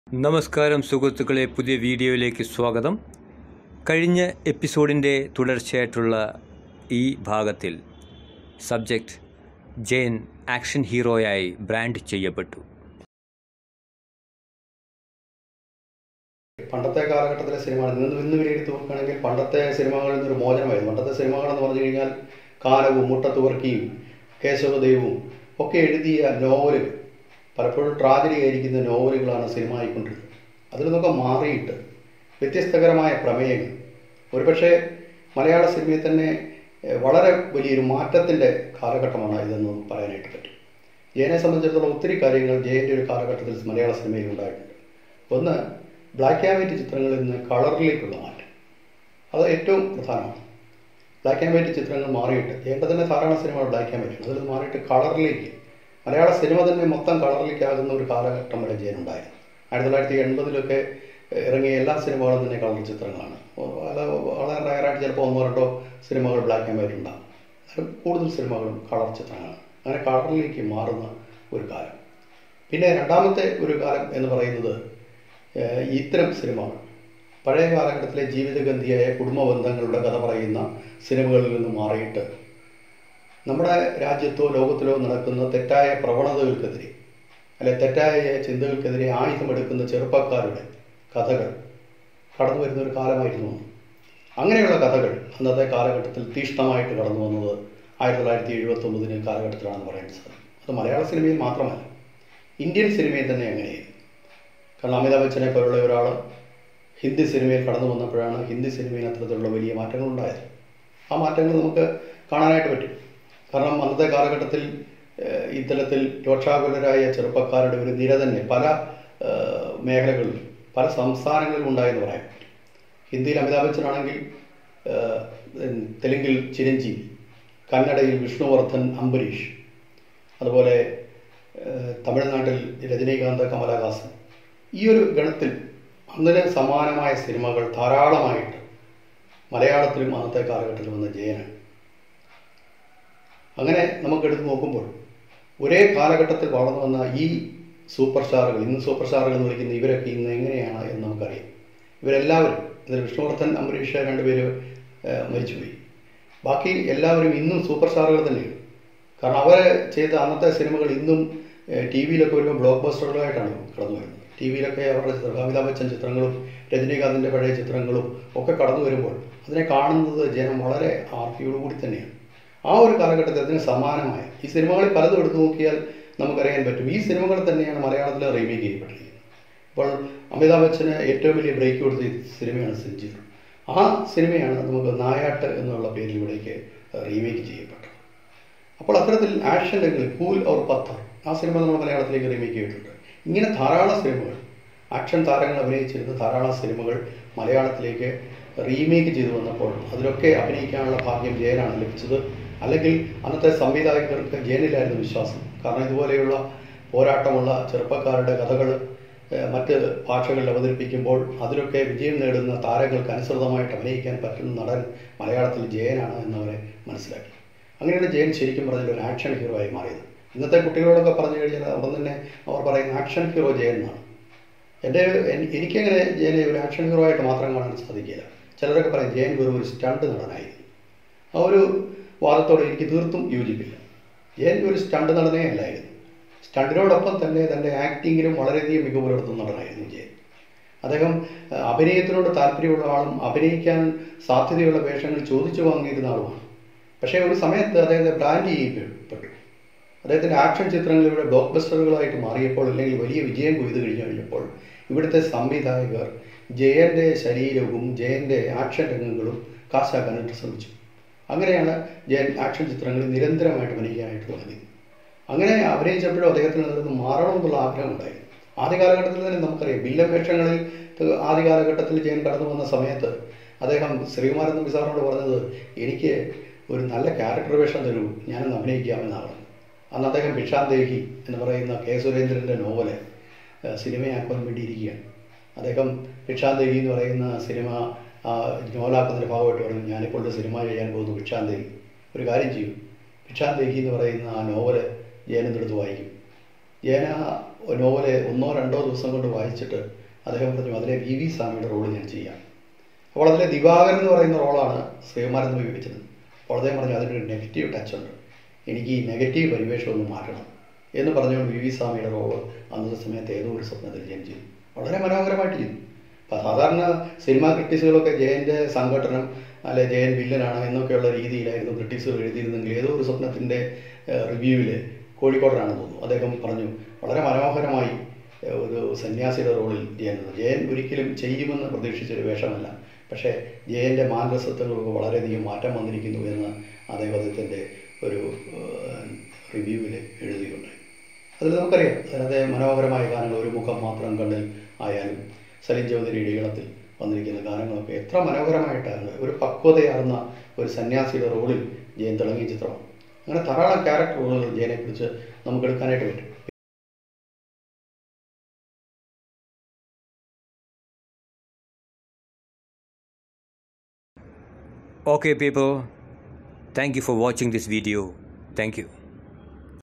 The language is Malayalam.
നമസ്കാരം സുഹൃത്തുക്കളെ പുതിയ വീഡിയോയിലേക്ക് സ്വാഗതം കഴിഞ്ഞ എപ്പിസോഡിൻ്റെ തുടർച്ചയായിട്ടുള്ള ഈ ഭാഗത്തിൽ സബ്ജക്റ്റ് ജയൻ ആക്ഷൻ ഹീറോയായി ബ്രാൻഡ് ചെയ്യപ്പെട്ടു പണ്ടത്തെ കാലഘട്ടത്തിലെ സിനിമകൾ നിന്ന് ഇന്ന് വിലയിരുത്തി നോക്കുകയാണെങ്കിൽ പണ്ടത്തെ സിനിമകളിൽ നിന്നൊരു മോചനമായിരുന്നു പണ്ടത്തെ സിനിമകളെന്ന് പറഞ്ഞു കഴിഞ്ഞാൽ കാലവും മുട്ടത്തുവർക്കിയും കേശവദേവും ഒക്കെ എഴുതിയ നോവലുകൾ പലപ്പോഴും ട്രാജഡി ആയിരിക്കുന്ന നോവലുകളാണ് സിനിമ ആയിക്കൊണ്ടിരുന്നത് അതിൽ നിന്നൊക്കെ മാറിയിട്ട് വ്യത്യസ്തകരമായ പ്രമേയങ്ങൾ ഒരുപക്ഷെ മലയാള സിനിമയിൽ തന്നെ ഏഹ്, വളരെ വലിയൊരു മാറ്റത്തിൻ്റെ കാലഘട്ടമാണ് ഇതെന്ന് നമുക്ക് പറയാനായിട്ട് പറ്റും ജയനെ സംബന്ധിച്ചിടത്തോളം ഒത്തിരി കാര്യങ്ങൾ ജയൻ്റെ ഒരു കാലഘട്ടത്തിൽ മലയാള സിനിമയിൽ ഉണ്ടായിട്ടുണ്ട് ഒന്ന് ബ്ലാക്ക് ആൻഡ് വൈറ്റ് ചിത്രങ്ങളിൽ നിന്ന് കളറിലേക്കുള്ള മാറ്റം അത് ഏറ്റവും പ്രധാനമാണ് ബ്ലാക്ക് ആൻഡ് വൈറ്റ് ചിത്രങ്ങൾ മാറിയിട്ട് ജയൻ്റെ തന്നെ ധാരാളം സിനിമകൾ ബ്ലാക്ക് ആൻഡ് വൈറ്റ് അതിൽ നിന്ന് മാറിയിട്ട് കളറിലേക്ക് മലയാള സിനിമ തന്നെ മൊത്തം കളറിലേക്കാകുന്ന ഒരു കാലഘട്ടം വരെ ജയൻ ഉണ്ടായിരുന്നു ആയിരത്തി തൊള്ളായിരത്തി എൺപതിലൊക്കെ ഇറങ്ങിയ എല്ലാ സിനിമകളും തന്നെ കളർ ചിത്രങ്ങളാണ് പല വളരെ റയറായിട്ട് ചിലപ്പോൾ ഒന്നോ രണ്ടോ സിനിമകൾ ബ്ലാക്ക് ആൻഡ് വൈറ്റ് ഉണ്ടാകും എന്നാലും കൂടുതൽ സിനിമകളും കളർ ചിത്രങ്ങളാണ് അങ്ങനെ കളറിലേക്ക് മാറുന്ന ഒരു കാലം പിന്നെ രണ്ടാമത്തെ ഒരു കാലം എന്ന് പറയുന്നത് ഏഹ്, ഇത്തരം സിനിമകൾ പഴയ കാലഘട്ടത്തിലെ ജീവിതഗന്ധിയായ കുടുംബ ബന്ധങ്ങളുടെ കഥ പറയുന്ന സിനിമകളിൽ നിന്ന് മാറിയിട്ട് നമ്മുടെ രാജ്യത്തോ ലോകത്തിലോ നടക്കുന്ന തെറ്റായ പ്രവണതകൾക്കെതിരെ അല്ലെ തെറ്റായ ചിന്തകൾക്കെതിരെ ആയുധമെടുക്കുന്ന ചെറുപ്പക്കാരുടെ കഥകൾ കടന്നു വരുന്ന ഒരു കാലമായിരുന്നു അന്ന്. അങ്ങനെയുള്ള കഥകൾ അന്നത്തെ കാലഘട്ടത്തിൽ തീഷ്ണമായിട്ട് കടന്നു വന്നത് ആയിരത്തി തൊള്ളായിരത്തി എഴുപത്തി ഒമ്പതിന് കാലഘട്ടത്തിലാണെന്ന് പറയാൻ സാധിക്കും അത് മലയാള സിനിമയിൽ മാത്രമല്ല ഇന്ത്യൻ സിനിമയിൽ തന്നെ അങ്ങനെയായിരുന്നു കാരണം അമിതാഭ് ബച്ചനെ പോലുള്ള ഒരാൾ ഹിന്ദി സിനിമയിൽ കടന്നു വന്നപ്പോഴാണ് ഹിന്ദി സിനിമയിൽ അത്തരത്തിലുള്ള വലിയ മാറ്റങ്ങൾ ഉണ്ടായത് ആ മാറ്റങ്ങൾ നമുക്ക് കാണാനായിട്ട് പറ്റും കാരണം അന്നത്തെ കാലഘട്ടത്തിൽ ഏഹ്, ഇത്തരത്തിൽ രോക്ഷാകുലരായ ചെറുപ്പക്കാരുടെ ഒരു നിര തന്നെ പല ഏഹ്, മേഖലകളിലും പല സംസ്ഥാനങ്ങളിലും ഉണ്ടായെന്ന് പറയാം ഹിന്ദിയിൽ അമിതാഭ് ബച്ചനാണെങ്കിൽ ഏഹ്, തെലുങ്കിൽ ചിരഞ്ജീവി കന്നഡയിൽ വിഷ്ണുവർദ്ധൻ അംബരീഷ് അതുപോലെ ഏഹ്, തമിഴ്നാട്ടിൽ രജനീകാന്ത് കമലഹാസൻ ഈ ഒരു ഗണത്തിൽ അന്നിന് സമാനമായ സിനിമകൾ ധാരാളമായിട്ട് മലയാളത്തിലും അന്നത്തെ കാലഘട്ടത്തിൽ വന്ന ജയനാണ് അങ്ങനെ നമുക്ക് എടുത്ത് നോക്കുമ്പോൾ ഒരേ കാലഘട്ടത്തിൽ വളർന്നു വന്ന ഈ സൂപ്പർ സ്റ്റാറുകൾ ഇന്ന് സൂപ്പർ സ്റ്റാറുകൾ എന്ന് വിളിക്കുന്ന ഇവരൊക്കെ ഇന്ന് എങ്ങനെയാണ് എന്ന് നമുക്കറിയാം ഇവരെല്ലാവരും ഇതിൽ വിഷ്ണുവർദ്ധൻ അംബരീഷ് രണ്ടുപേര് ഏഹ്, മരിച്ചുപോയി ബാക്കി എല്ലാവരും ഇന്നും സൂപ്പർ സ്റ്റാറുകൾ തന്നെയാണ് കാരണം അവർ ചെയ്ത അന്നത്തെ സിനിമകൾ ഇന്നും ടി വിയിലൊക്കെ വരുമ്പോൾ ബ്ലോക്ക് ബസ്റ്ററുകളായിട്ടാണ് കടന്നു വരുന്നത് ടി വിയിലൊക്കെ അവരുടെ ചിത്രം അമിതാഭ് ബച്ചൻ ചിത്രങ്ങളും രജനീകാന്തിൻ്റെ പഴയ ചിത്രങ്ങളും ഒക്കെ കടന്നു വരുമ്പോൾ അതിനെ കാണുന്നത് ജനം വളരെ ആർത്തിയോടുകൂടി തന്നെയാണ് ആ ഒരു കാലഘട്ടത്തിൽ അതിന് സമാനമായ ഈ സിനിമകളിൽ പലതും എടുത്തു നോക്കിയാൽ നമുക്കറിയാൻ പറ്റും ഈ സിനിമകൾ തന്നെയാണ് മലയാളത്തിൽ റീമേക്ക് ചെയ്യപ്പെട്ടിരിക്കുന്നത് ഇപ്പോൾ അമിതാഭ് ബച്ചന് ഏറ്റവും വലിയ ബ്രേക്ക് കൊടുത്ത ഈ സിനിമയാണ് സഞ്ജീർ ആ സിനിമയാണ് നമുക്ക് നായാട്ട് എന്നുള്ള പേരിലൂടെയൊക്കെ റീമേക്ക് ചെയ്യപ്പെട്ടത് അപ്പോൾ അത്തരത്തിൽ ആക്ഷൻ രംഗങ്ങളിൽ കൂൽ ഓർ പത്തർ ആ സിനിമ നമ്മൾ മലയാളത്തിലേക്ക് റീമേക്ക് ചെയ്തിട്ടുണ്ട് ഇങ്ങനെ ധാരാളം സിനിമകൾ ആക്ഷൻ താരങ്ങൾ അഭിനയിച്ചിരുന്ന ധാരാളം സിനിമകൾ മലയാളത്തിലേക്ക് റീമേക്ക് ചെയ്തു വന്നപ്പോൾ അതിലൊക്കെ അഭിനയിക്കാനുള്ള ഭാഗ്യം ജയനാണ് ലഭിച്ചത് അല്ലെങ്കിൽ അന്നത്തെ സംവിധായകർക്ക് ജയനിലായിരുന്നു വിശ്വാസം കാരണം ഇതുപോലെയുള്ള പോരാട്ടമുള്ള ചെറുപ്പക്കാരുടെ കഥകൾ ഏഹ്, മറ്റ് ഭാഷകളിൽ അവതരിപ്പിക്കുമ്പോൾ അതിലൊക്കെ വിജയം നേടുന്ന താരങ്ങൾക്ക് അനുസൃതമായിട്ട് അഭിനയിക്കാൻ പറ്റുന്ന നടൻ മലയാളത്തിൽ ജയനാണ് എന്നവരെ മനസ്സിലാക്കി അങ്ങനെയാണ് ജയൻ ശരിക്കും പറഞ്ഞാൽ ഒരു ആക്ഷൻ ഹീറോ ആയി മാറിയത് ഇന്നത്തെ കുട്ടികളോടൊക്കെ പറഞ്ഞു കഴിഞ്ഞാൽ അവർ തന്നെ അവർ പറയുന്ന ആക്ഷൻ ഹീറോ ജയൻ എന്നാണ് എൻ്റെ എൻ- എനിക്കങ്ങനെ ജയനെ ഒരു ആക്ഷൻ ഹീറോ ആയിട്ട് മാത്രം കാണാൻ സാധിക്കില്ല ചിലരൊക്കെ പറയും ജയൻ വെറും ഒരു സ്റ്റണ്ട് നടനായിരുന്നു ആ ഒരു വാദത്തോട് എനിക്ക് തീർത്തും യോജിപ്പില്ല ജയൻ ഒരു സ്റ്റണ്ട് നടനേ അല്ലായിരുന്നു സ്റ്റണ്ടിനോടൊപ്പം തന്നെ തൻ്റെ ആക്ടിങ്ങിലും വളരെയധികം മികവ് പുലർത്തുന്ന നടനായിരുന്നു ജയൻ അദ്ദേഹം അഹ്, അഭിനയത്തിനോട് താല്പര്യമുള്ള ആളും അഭിനയിക്കാൻ സാധ്യതയുള്ള വേഷങ്ങൾ ചോദിച്ചു വാങ്ങിയിരുന്ന ആളുമാണ് പക്ഷേ ഒരു സമയത്ത് അദ്ദേഹത്തെ ബ്രാൻഡ് ചെയ്യപ്പെട്ടു അദ്ദേഹത്തിൻ്റെ ആക്ഷൻ ചിത്രങ്ങൾ ഇവിടെ ബ്ലോക്ക് ബസ്റ്ററുകളായിട്ട് മാറിയപ്പോൾ അല്ലെങ്കിൽ വലിയ വിജയം കൊയ്തു കഴിഞ്ഞു കഴിഞ്ഞപ്പോൾ ഇവിടുത്തെ സംവിധായകർ ജയൻ്റെ ശരീരവും ജയൻ്റെ ആക്ഷൻ രംഗങ്ങളും കാശാക്കാനായിട്ട് ശ്രമിച്ചു അങ്ങനെയാണ് ജയൻ ആക്ഷൻ ചിത്രങ്ങളിൽ നിരന്തരമായിട്ട് അഭിനയിക്കാനായിട്ട് തുടങ്ങിയത് അങ്ങനെ അഭിനയിച്ചപ്പോഴും അദ്ദേഹത്തിന് അതിൽ മാറണമെന്നുള്ള ആഗ്രഹം ഉണ്ടായിരുന്നു ആദ്യ കാലഘട്ടത്തിൽ തന്നെ നമുക്കറിയാം വില്ലൻ വേഷങ്ങളിൽ ത- ആദ്യ കാലഘട്ടത്തിൽ ജയൻ കടന്നു വന്ന സമയത്ത് അദ്ദേഹം ശ്രീകുമാരൻ നമ്പി സാറിനോട് പറഞ്ഞത് എനിക്ക് ഒരു നല്ല ക്യാരക്ടർ വേഷം തരൂ ഞാനൊന്ന് അഭിനയിക്കാമെന്നാണ് പറഞ്ഞത് അന്ന് അദ്ദേഹം ഭിക്ഷാന്തേഹി എന്ന് പറയുന്ന കെ സുരേന്ദ്രൻ്റെ നോവല് ഏഹ്, സിനിമയാക്കാൻ വേണ്ടി ഇരിക്കുകയാണ് അദ്ദേഹം ഭിക്ഷാന്തേഹി എന്ന് പറയുന്ന സിനിമ ആ, നോവലാക്കുന്നതിൻ്റെ ഭാഗമായിട്ട് പറഞ്ഞു ഞാനിപ്പോൾ ഒരു സിനിമ ചെയ്യാൻ പോകുന്നു ഭിക്ഷാന്തേഹി ഒരു കാര്യം ചെയ്യും ഭിക്ഷാന്തേഹി എന്ന് പറയുന്ന ആ നോവല് ജയനെടുത്ത് വായിക്കും ജയന നോവല് ഒന്നോ രണ്ടോ ദിവസം കൊണ്ട് വായിച്ചിട്ട് അദ്ദേഹം പറഞ്ഞു അതിലെ വി വി സ്വാമിയുടെ റോള് ഞാൻ ചെയ്യാം അപ്പോൾ അതിലെ ദിവാകരൻ എന്ന് പറയുന്ന റോളാണ് ശ്രീകുമാരൻ ഉപയോഗിച്ചത് അപ്പോൾ അദ്ദേഹം പറഞ്ഞു അതിനൊരു നെഗറ്റീവ് ടച്ച് ഉണ്ട് എനിക്ക് ഈ നെഗറ്റീവ് പരിവേഷം ഒന്ന് മാറ്റണം എന്ന് പറഞ്ഞുകൊണ്ട് വി വി സ്വാമിയുടെ റോള് അന്നത്തെ സമയത്ത് ഏതോ ഒരു സ്വപ്നത്തിൽ ജയൻ ചെയ്തു വളരെ മനോഹരമായിട്ട് ചെയ്തു അപ്പം സാധാരണ സിനിമാ ക്രിറ്റിക്സുകളൊക്കെ ജയൻ്റെ സംഘടനം അല്ലെ ജയൻ വില്ലനാണ് എന്നൊക്കെയുള്ള രീതിയിലായിരുന്നു ക്രിറ്റിക്സുകൾ എഴുതിയിരുന്നെങ്കിൽ ഏതോ ഒരു സ്വപ്നത്തിൻ്റെ റിവ്യൂവിൽ കോഴിക്കോടനാണെന്ന് തോന്നുന്നു അദ്ദേഹം പറഞ്ഞു വളരെ മനോഹരമായി ഏഹ്, ഒരു സന്യാസിയുടെ റോളിൽ ജയൻ നിന്നു. ജയൻ ഒരിക്കലും ചെയ്യുമെന്ന് പ്രതീക്ഷിച്ചൊരു വേഷമല്ല പക്ഷേ ജയൻ്റെ മാനരസത്വങ്ങൾക്ക് വളരെയധികം മാറ്റം വന്നിരിക്കുന്നു എന്ന് അദ്ദേഹം അദ്ദേഹത്തിൻ്റെ ഒരു റിവ്യൂവിൽ എഴുതിയുണ്ടായി അതിൽ നമുക്കറിയാം അതിനകത്തെ മനോഹരമായ ഗാനങ്ങൾ ഒരു മുഖം മാത്രം കണ്ണിൽ ആയാലും സലിം ചൗധരിയുടെ ഈളത്തിൽ വന്നിരിക്കുന്ന ഗാനങ്ങളൊക്കെ എത്ര മനോഹരമായിട്ടാണ് ഒരു പക്വതയാർന്ന ഒരു സന്യാസിയുടെ റോളിൽ ജയൻ തിളങ്ങിയ ചിത്രമാണ് അങ്ങനെ ധാരാളം ക്യാരക്ടർ റോളുകൾ ജയനെക്കുറിച്ച് നമുക്ക് എടുക്കാനായിട്ട് പറ്റും Okay, people. Thank you for watching this video. Thank you.